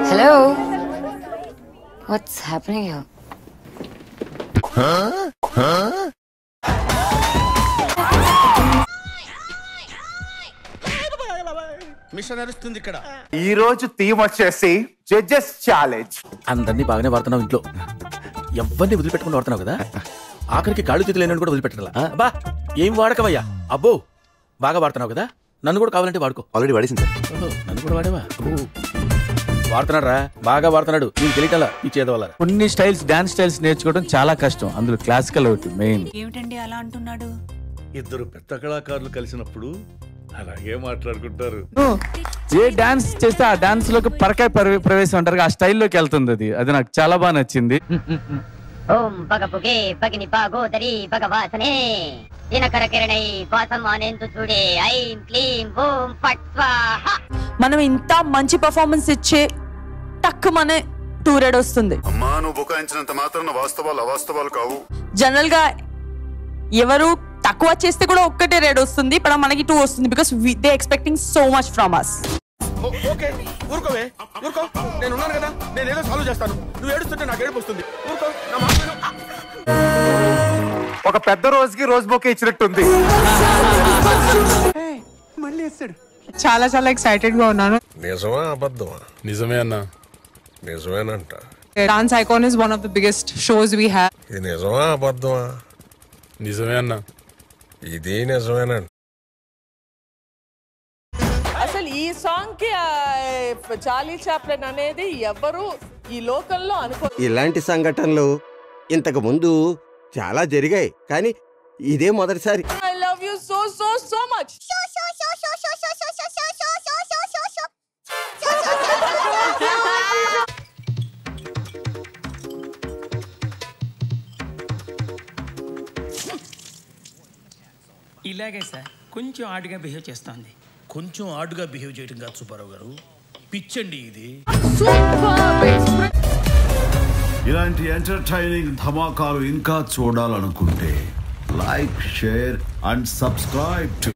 Hello? What's happening here? Machine నడుస్తుంది ఇక్కడ ఈ రోజు థీమ్ వచ్చేసి జడ్జెస్ ఛాలెంజ్ అందరినీ బాగానే వాడుతున్నావు ఇంట్లో ఎవరిని వదిలిపెట్టుకుని వాడుతున్నావు కదా ఆఖరికి కాళ్ళు చేతులు లేనని కూడా వదిలిపెట్టాల బా ఏం వాడకవయ్యా అబ్బో బాగా వాడుతున్నావు కదా నన్ను కూడా కావాలంటే వాడుకో ఆల్రెడీ వాడేసింది సార్ ఓహో, నన్ను కూడా వాడేవా అబ్బో వాడుతున్నాడు రా బాగా వాడుతున్నాడు నీకు తెలియటలా ఈ చేత వల్ల కొన్ని స్టైల్స్ డాన్స్ స్టైల్స్ నేర్చుకోవడం చాలా కష్టం అందులో క్లాసికల్ ఒకటి మెయిన్ ఏమిటండి అలా అంటున్నాడు ఇద్దరు పెద్ద కళాకారులు కలిసినప్పుడు అలాగే మాట్లాడుకుంటారు ఏ డాన్స్ చేస్తే ఆ డాన్స్ లోకి పరకాయ ప్రవే- ప్రవేశం అంటారు ఆ స్టైల్లోకి వెళ్తుంది అది అది నాకు చాలా బాగా నచ్చింది ఓం పగపుగే పగిని పాగోదరి భగవాసనే దినకర కిరణై వాసం అనేందు చూడే ఐం క్లీం ఓం ఫట్ స్వాహ మనం ఇంత మంచి పర్ఫార్మెన్స్ ఇచ్చే టక్ మన టూ రెడ్ వస్తుంది అమ్మా నువ్వు బుకాయించినంత మాత్రం వాస్తవాలు అవాస్తవాలు కావు జనరల్ గా ఎవరు తక్కువ చేస్తే కూడా ఒక్కటే రెడ్ వస్తుంది ఇప్పుడు మనకి టూ వస్తుంది because they expecting so much from us okay ఊరుకోవే ఊరుకో నేను ఉన్నాను కదా నేను ఏదో సాల్వ్ చేస్తాను నువ్వు ఏడుస్తుంటే నాకు ఏడుపు వస్తుంది ఊరుకో నా మాట విను. ఒక పెద్ద రోజుకి రోజు బొకే ఇచ్చినట్టుంది చాలా చాలా ఎక్సైటెడ్ గా ఉన్నాను నిజమా అబద్ధమా నిజమే అన్నా నిజమేనంట dance icon is one of the biggest shows we have ఇది నిజమా అబద్ధమా నిజమే అన్నా ఇది నిజమేనంట అసలు ఈ సాంగ్ కి చార్లీ చాప్లెన్ అనేది ఎవరు ఈ లోకంలో అనుకో ఇలాంటి సంఘటనలు ఇంతకు ముందు చాలా జరిగాయి కానీ ఇదే మొదటిసారి I love you so so so much ఇలాగే సార్ కొంచెం ఆడుగా బిహేవ్ చేస్తోంది కొంచెం ఆడుగా బిహేవ్ చేయడం కాదు సుబ్బారావు గారు పిచ్చండి ఇది ఇలాంటి ఎంటర్టైనింగ్ ధమాకాలు ఇంకా చూడాలనుకుంటే like share and subscribe to